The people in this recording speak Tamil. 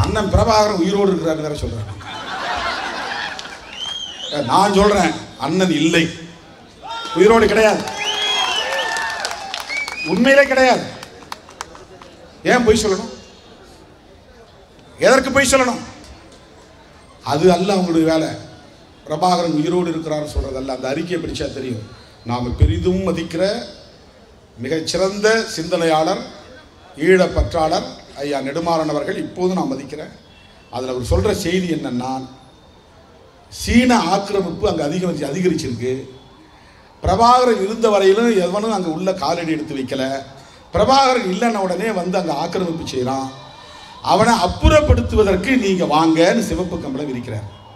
அண்ணன் பிரபாகரன் உயிரோடு இருக்கிறாரு வேற சொல்றாங்க நான் சொல்றேன் அண்ணன் இல்லை உயிரோடு கிடையாது உண்மையிலே கிடையாது ஏன் பொய் சொல்லணும் எதற்கு பொய் சொல்லணும் அது அல்ல அவங்களுடைய வேலை பிரபாகரன் உயிரோடு இருக்கிறார் சொல்றதல்ல அந்த அறிக்கையை படிச்சா தெரியும் நாம் பெரிதும் மதிக்கிற மிகச்சிறந்த சிந்தனையாளர் ஈழப்பற்றாளர் ஐயா நெடுமாறன் அவர்கள் இப்போதும் நான் மதிக்கிறேன் அதில் அவர் சொல்கிற செய்தி என்னன்னா சீன ஆக்கிரமிப்பு அங்கே அதிகம் அதிகரிச்சிருக்கு பிரபாகரன் இருந்த வரையிலும் எவனும் அங்கே உள்ள காலடி எடுத்து வைக்கல பிரபாகரன் இல்லைன்ன உடனே வந்து அங்கே ஆக்கிரமிப்பு செய்கிறான் அவனை அப்புறப்படுத்துவதற்கு நீங்கள் வாங்கன்னு சிவப்பு கம்பளம் விரிக்கிறார்